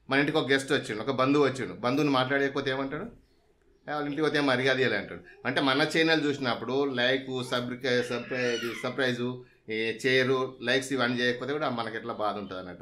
మన ఇంటికి ఒక గెస్ట్ వచ్చిండు ఒక బంధువు వచ్చిండు బంధువుని మాట్లాడకపోతే ఏమంటాడు "ఏ, వాళ్ళ ఇంటికి పోతే మర్యాద ఇవ్వాలి అంటాడు అంటే మన ఛానల్ చూసినప్పుడు లైక్ సబ్రిక సర్ప్రైజ్ సర్ప్రైజు ఈ చైరు లైక్స్ ఇవన్నీ చేయకపోతే కూడా మనకి ఎట్లా బాధ ఉంటుంది అన్నట్టు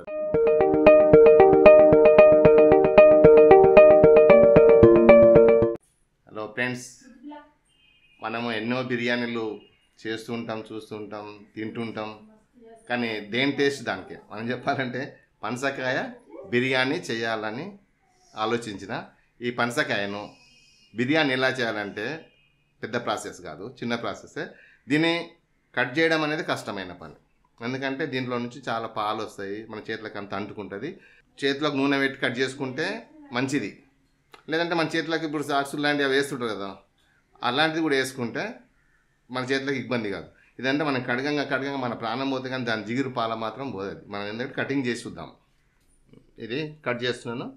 హలో ఫ్రెండ్స్ మనము ఎన్నో బిర్యానీలు చేస్తూ ఉంటాం చూస్తూ ఉంటాం తింటుంటాం కానీ దేని టేస్ట్ దానికి మనం చెప్పాలంటే పనసకాయ బిర్యానీ చేయాలని ఆలోచించిన ఈ పనసకాయను బిర్యానీ ఎలా చేయాలంటే పెద్ద ప్రాసెస్ కాదు చిన్న ప్రాసెసే దీన్ని కట్ చేయడం అనేది కష్టమైన పని ఎందుకంటే దీంట్లో నుంచి చాలా పాలు వస్తాయి మన చేతులకు అంత అంటుకుంటుంది చేతిలోకి నూనె పెట్టి కట్ చేసుకుంటే మంచిది లేదంటే మన చేతులకు ఇప్పుడు సాక్సులు లాంటివి అవి వేస్తుంటారు కదా అలాంటిది కూడా వేసుకుంటే మన చేతులకు ఇబ్బంది కాదు ఇదంటే మనం కడగంగా కడగంగా మన ప్రాణం పోతే కానీ దాని జిగురు పాల మాత్రం పోతుంది మనం ఎందుకంటే కటింగ్ చేసి చూద్దాం ఇది కట్ చేస్తున్నాను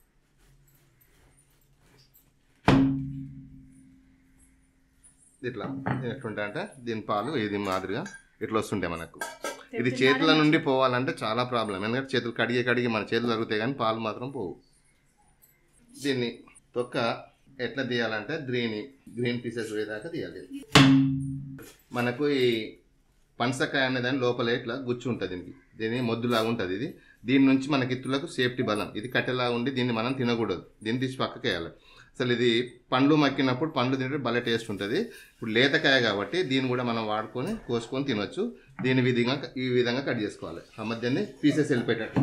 ఇట్లా ఎట్లుంటా అంటే దీని పాలు ఇది మాదిరిగా ఇట్లా వస్తుంటాయి మనకు ఇది చేతుల నుండి పోవాలంటే చాలా ప్రాబ్లం ఎందుకంటే చేతులు కడిగి కడిగి మన చేతులు తరుగుతాయి కానీ పాలు మాత్రం పోవు దీన్ని తొక్క ఎట్లా తీయాలంటే గ్రీన్ గ్రీన్ పీసెస్ వేదాకా తీయాలి మనకు ఈ పనసకాయ అనే దాని లోపల ఇట్లా గుచ్చి ఉంటుంది దీనికి దీని మొద్దులాగా ఉంటుంది ఇది దీని నుంచి మనకి ఇత్తులకు సేఫ్టీ బలం ఇది కట్టెలా ఉండి దీన్ని మనం తినకూడదు దీన్ని తీసి పక్కకి వేయాలి అసలు ఇది పండ్లు మక్కినప్పుడు పండ్లు తింటే భలే టేస్ట్ ఉంటుంది ఇప్పుడు లేతకాయ కాబట్టి దీన్ని కూడా మనం వాడుకొని కోసుకొని తినొచ్చు దీని విధంగా ఈ విధంగా కట్ చేసుకోవాలి ఆ మధ్యని పీసెస్ వెళ్ళిపోయేటట్టు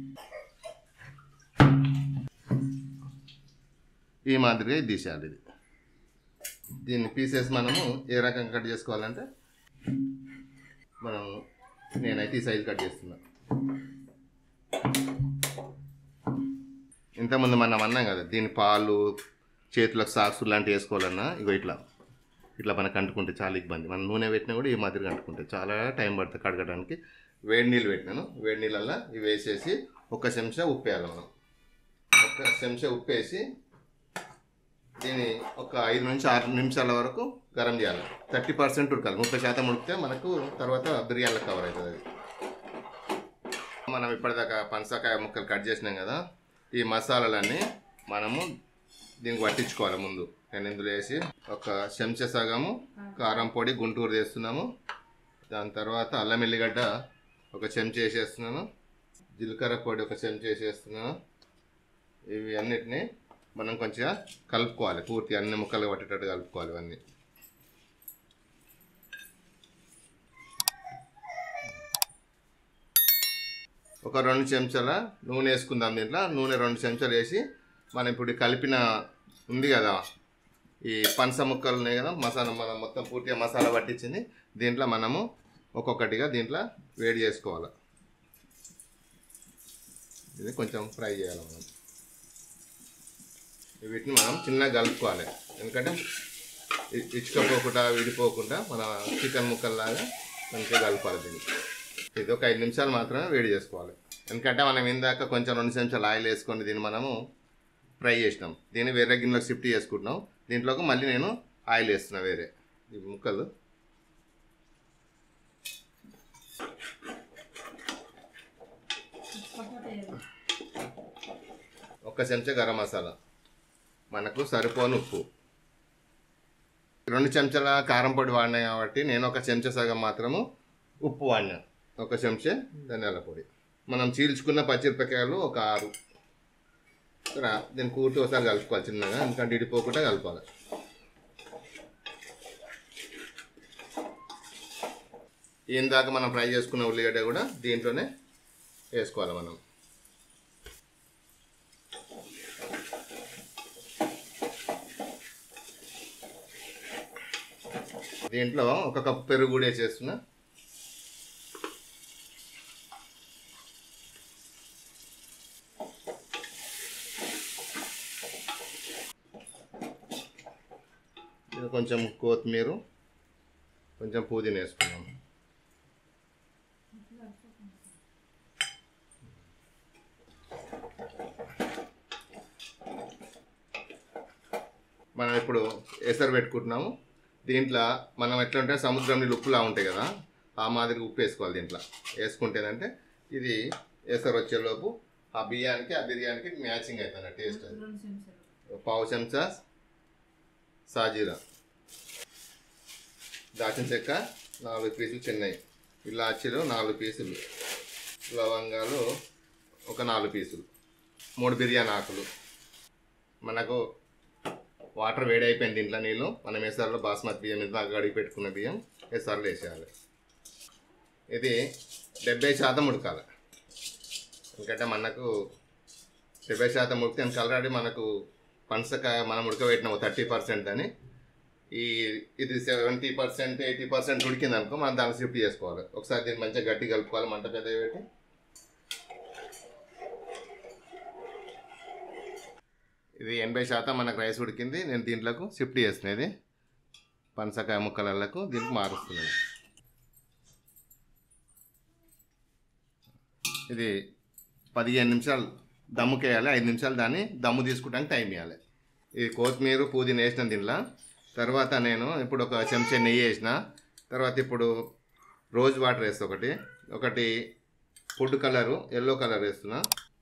ఈ మాదిరిగా ఇది తీసేయాలి ఇది దీన్ని పీసెస్ మనము ఏ రకంగా కట్ చేసుకోవాలంటే మనం నేనైతే ఈ సైజు కట్ చేస్తున్నా ఇంతకుముందు మనం అన్నాం కదా దీని పాలు చేతులకు సాక్స్ లాంటివి వేసుకోవాలన్నా ఇగో ఇట్లా ఇట్లా మనకు అంటుకుంటే చాలా ఇబ్బంది మనం నూనె పెట్టినా కూడా ఈ మాదిరిగా అంటుకుంటే చాలా టైం పడుతుంది కడగడానికి వేడి నీళ్ళు పెట్టినాను వేడి నీళ్ళల్లో ఇవి వేసేసి ఒక చెంచా ఉప్పు వేయాలి మనం ఒక చెంచా ఉప్పు వేసి దీన్ని ఒక ఐదు నుంచి ఆరు నిమిషాల వరకు గరం చేయాలి థర్టీ పర్సెంట్ ఉడకాలి ముప్పై శాతం ఉడికితే మనకు తర్వాత బిర్యానీలో కవర్ అవుతుంది అది మనం ఇప్పటిదాకా పనసకాయ ముక్కలు కట్ చేసినాం కదా ఈ మసాలాలన్నీ మనము దీనికి పట్టించుకోవాలి ముందు నేను ఇందులో వేసి ఒక చెంచా సగము కారం పొడి గుంటూరు వేస్తున్నాము దాని తర్వాత అల్లం ఎల్లిగడ్డ ఒక చెంచా వేసేస్తున్నాను జీలకర్ర పొడి ఒక చెంచా వేసేస్తున్నాను ఇవి అన్నిటిని మనం కొంచెం కలుపుకోవాలి పూర్తి అన్ని ముక్కలు పట్టేటట్టు కలుపుకోవాలి ఇవన్నీ ఒక రెండు చెంచాల నూనె వేసుకుందాం దీంట్లో నూనె రెండు చెంచాలు వేసి మనం ఇప్పుడు ఈ కలిపిన ఉంది కదా ఈ పనస ముక్కలు ఉన్నాయి కదా మసాలా మనం మొత్తం పూర్తిగా మసాలా పట్టించింది దీంట్లో మనము ఒక్కొక్కటిగా దీంట్లో వేడి చేసుకోవాలి ఇది కొంచెం ఫ్రై చేయాలి మనం వీటిని మనం చిన్నగా కలుపుకోవాలి ఎందుకంటే ఇ- ఇచ్చుకపోకుండా విడిపోకుండా మన చికెన్ ముక్కల్లాగా మంచిగా కలపాలి దీన్ని ఇది ఒక ఐదు నిమిషాలు మాత్రమే వేడి చేసుకోవాలి ఎందుకంటే మనం ఇందాక కొంచెం రెండు నిమిషాలు ఆయిల్ వేసుకొని దీన్ని మనము ఫ్రై చేసినాం దీన్ని వేరే గిన్నెలోకి షిఫ్ట్ చేసుకుంటున్నాం దీంట్లోకి మళ్ళీ నేను ఆయిల్ వేస్తున్నా వేరే ఈ ముక్కలు ఒక చెంచా గరం మసాలా మనకు సరిపోని ఉప్పు రెండు చెంచాల కారం పొడి వాడినా కాబట్టి నేను ఒక చెంచా సగం మాత్రము ఉప్పు వాడినా ఒక చెంచా ధనియాల పొడి మనం చీల్చుకున్న పచ్చిమిరపకాయలు ఒక ఆరు రా దీన్ని కూర్చి ఒకసారి కలుపుకోవాలి చిన్నగా ఎందుకంటే ఇడిపోకుండా కలపాలి ఇందాక మనం ఫ్రై చేసుకున్న ఉల్లిగడ్డ కూడా దీంట్లోనే వేసుకోవాలి మనం దీంట్లో ఒక కప్పు పెరుగు కూడా వేసేస్తున్నా ఇది కొంచెం కొత్తిమీర కొంచెం పుదీనా వేసుకున్నాం మనం ఇప్పుడు ఎసరు పెట్టుకుంటున్నాము దీంట్లో మనం ఎట్లా ఉంటే సముద్రం నీళ్ళు ఉప్పులా ఉంటాయి కదా ఆ మాదిరి ఉప్పు వేసుకోవాలి దీంట్లో వేసుకుంటేనంటే ఇది ఎసరు వచ్చేలోపు ఆ బియ్యానికి ఆ బిర్యానీకి మ్యాచింగ్ అవుతుంది టేస్ట్ అది రెండు చెంచాలు పావు చెంచా సాజీరా దాచిన చెక్క నాలుగు పీసులు చిన్నవి ఇలాచీలు నాలుగు పీసులు లవంగాలు ఒక నాలుగు పీసులు మూడు బిర్యానీ ఆకులు మనకు వాటర్ వేడైపోయింది ఇంట్లో నీళ్ళు మనం ఎసార్లో బాస్మతి బియ్యం మీద బాగా అడిగి పెట్టుకున్న బియ్యం ఎసార్లు వేసేయాలి ఇది డెబ్బై శాతం ఉడకాలి ఎందుకంటే మనకు డెబ్బై శాతం ఉడికితే ఇంకా ఆల్రెడీ మనకు పనసకాయ మనం ఉడకబెట్టిన థర్టీ పర్సెంట్ అని ఈ ఇది సెవెంటీ పర్సెంట్ ఎయిటీ పర్సెంట్ ఉడికింది అనుకో మనం దాన్ని షిఫ్ట్ చేసుకోవాలి ఒకసారి దీన్ని మంచిగా గట్టి కలుపుకోవాలి మంట పెద్ద పెట్టి ఇది ఎనభై శాతం మనకు రైస్ ఉడికింది నేను దీంట్లోకి షిఫ్ట్ చేస్తున్నది పనసకాయ ముక్కలకు దీనికి మారుస్తున్నాను ఇది పదిహేను నిమిషాలు దమ్ముకేయాలి ఐదు నిమిషాలు దాన్ని దమ్ము తీసుకోవడానికి టైం ఇవ్వాలి ఇది కొత్తిమీర పుదీనా వేసిన దీనిలో తర్వాత నేను ఇప్పుడు ఒక చెంచా నెయ్యి వేసిన తర్వాత ఇప్పుడు రోజ్ వాటర్ వేస్తా ఒకటి ఒకటి ఫుడ్ కలరు ఎల్లో కలర్ వేస్తున్నా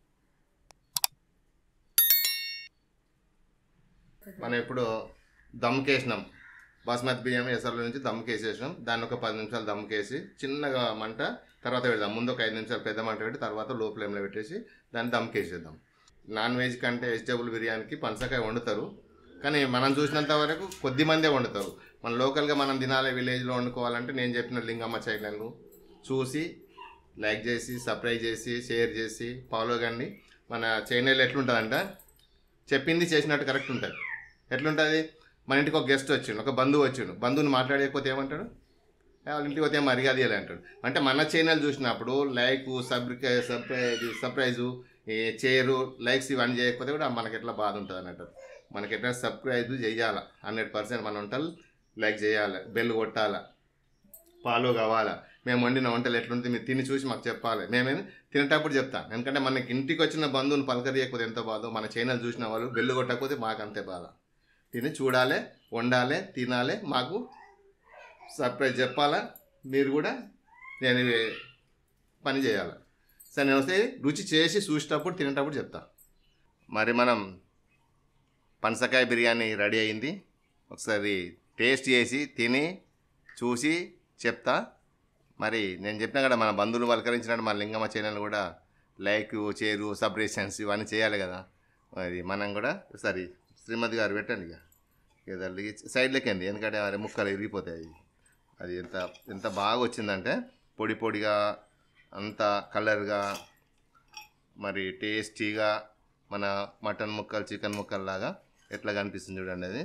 మనం ఇప్పుడు దమ్ముకేసినాం బాస్మతి బియ్యం ఎసర్ల నుంచి దమ్ముకేసేసినాం దాన్ని ఒక పది నిమిషాలు దమ్ముకేసి చిన్నగా మంట తర్వాత పెడదాం ముందు ఒక ఐదు నిమిషాలు పెద్ద మంట పెట్టి తర్వాత లో ఫ్లేమ్లో పెట్టేసి దాన్ని దమ్ముకేసేద్దాం నాన్ వెజ్ కంటే వెజిటేబుల్ బిర్యానీకి పనసకాయ వండుతారు కానీ మనం చూసినంత వరకు కొద్ది మందే వండుతారు మన లోకల్గా మనం తినాలి విలేజ్లో వండుకోవాలంటే నేను చెప్పిన లింగమ్మ చైనల్ చూసి లైక్ చేసి సబ్స్క్రైబ్ చేసి షేర్ చేసి ఫాలో కండి మన చైనల్ ఎట్లుంటుందంట చెప్పింది చేసినట్టు కరెక్ట్ ఉంటుంది ఎట్లుంటుంది మన ఇంటికి ఒక గెస్ట్ వచ్చిండు ఒక బంధువు వచ్చిండు బంధువుని మాట్లాడకపోతే ఏమంటాడు "ఏ, వాళ్ళ ఇంటికి పోతే మర్యాద ఇవ్వాలి అంటాడు అంటే మన ఛానల్ చూసినప్పుడు లైక్ సబ్రిక సబ్స్క్రైజ్ సర్ప్రైజు ఈ చేరు లైక్స్ ఇవన్నీ చేయకపోతే కూడా మనకి ఎట్లా బాధ ఉంటుంది అన్నట్టు మనకి ఎట్లా సబ్స్క్రైబ్ చేయాలి హండ్రెడ్ పర్సెంట్ మన వంటలు లైక్ చేయాలి బెల్ కొట్టాలి ఫాలో కావాలా మేము వండిన వంటలు ఎట్లుంటుంది మీరు తిని చూసి మాకు చెప్పాలి మేమేమి తినేటప్పుడు చెప్తాం ఎందుకంటే మనకి ఇంటికి వచ్చిన బంధువుని పలకరియకపోతే ఎంత బాధో మన ఛానల్ చూసిన వాళ్ళు బెల్లు కొట్టకపోతే మాకు అంతే బాధ తిని చూడాలి వండాలి తినాలి మాకు సర్ప్రైజ్ చెప్పాలా మీరు కూడా నేను ఇవి పని చేయాలి సరే నేను వస్తే రుచి చేసి చూసేటప్పుడు తినేటప్పుడు చెప్తా మరి మనం పనసకాయ బిర్యానీ రెడీ అయింది ఒకసారి టేస్ట్ చేసి తిని చూసి చెప్తా మరి నేను చెప్పినా కదా మన బంధువులు పలకరించినట్టు మన లింగమ్మ ఛానల్ కూడా లైక్ చేరు సబ్రేషన్స్ ఇవన్నీ చేయాలి కదా మరి మనం కూడా సరే శ్రీమతి గారు పెట్టండి ఇక ఇక సైడ్లోకి అండి ఎందుకంటే మరి ముక్కలు ఇరిగిపోతాయి అది ఎంత ఎంత బాగా వచ్చిందంటే పొడి పొడిగా అంత కలర్గా మరి టేస్టీగా మన మటన్ ముక్కలు చికెన్ ముక్కలు లాగా ఎట్లా కనిపిస్తుంది చూడండి అది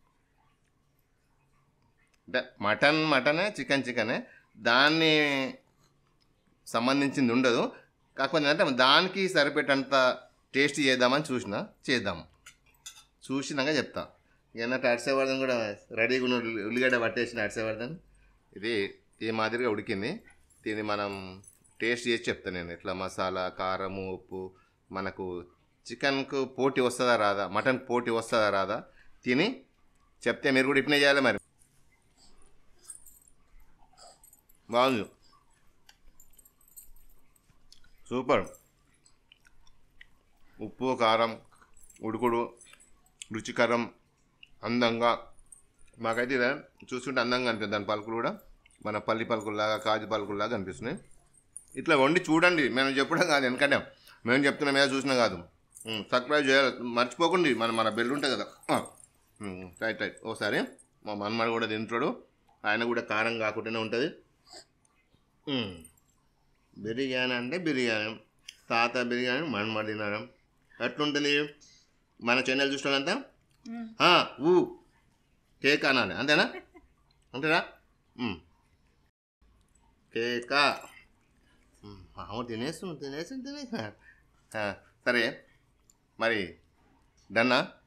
అంటే మటన్ మటనే చికెన్ చికెనే దాన్ని సంబంధించింది ఉండదు కాకపోతే అంటే దానికి సరిపెట్టంత టేస్ట్ చేద్దామని చూసిన చేద్దాం చూసినాక చెప్తా ఏమన్నా అడిసేవర్ధన్ కూడా రెడీగా ఉన్న ఉల్లి- ఉల్లిగడ్డ పట్టేసిన అడిసేవర్ధన్ ఇది ఈ మాదిరిగా ఉడికింది దీన్ని మనం టేస్ట్ చేసి చెప్తాను నేను ఇట్లా మసాలా కారం ఉప్పు మనకు చికెన్కు పోటీ వస్తుందా రాదా మటన్ పోటీ వస్తుందా రాదా తిని చెప్తే మీరు కూడా ఇప్పుడే చేయాలి మరి బాగుంది సూపర్ ఉప్పు కారం ఉడుకుడు రుచికరం అందంగా మాకైతే ఇది చూస్తుంటే అందంగా అనిపిస్తుంది దాని పలుకులు కూడా మన పల్లి పలుకుల్లాగా కాజు పలుకుల్లాగా అనిపిస్తున్నాయి ఇట్లా వండి చూడండి మేము చెప్పడం కాదు ఎందుకంటే మేము చెప్తున్నాం మీద చూసినా కాదు ఉమ్, సబ్స్క్రైబ్ చేయాలి మర్చిపోకండి మన మన బెల్ ఉంటుంది కదా ఆ, ఉమ్, రైట్ రైట్ ఒకసారి మా మన్మడు కూడా తింటాడు ఆయన కూడా కారం కాకుండానే ఉంటుంది ఉమ్. బిర్యానీ అంటే బిర్యానీ తాత బిర్యానీ మన్మడు తినడం ఎట్లుంటుంది మన ఛానల్ చూసినంత ఆ, ఊ కేక్ అనాలి అంతేనా అంతేనా ఉమ్. కేక ఉమ్, మామూలు తినేస్తుంది తినేసి తినేసి సరే మరి డన్నా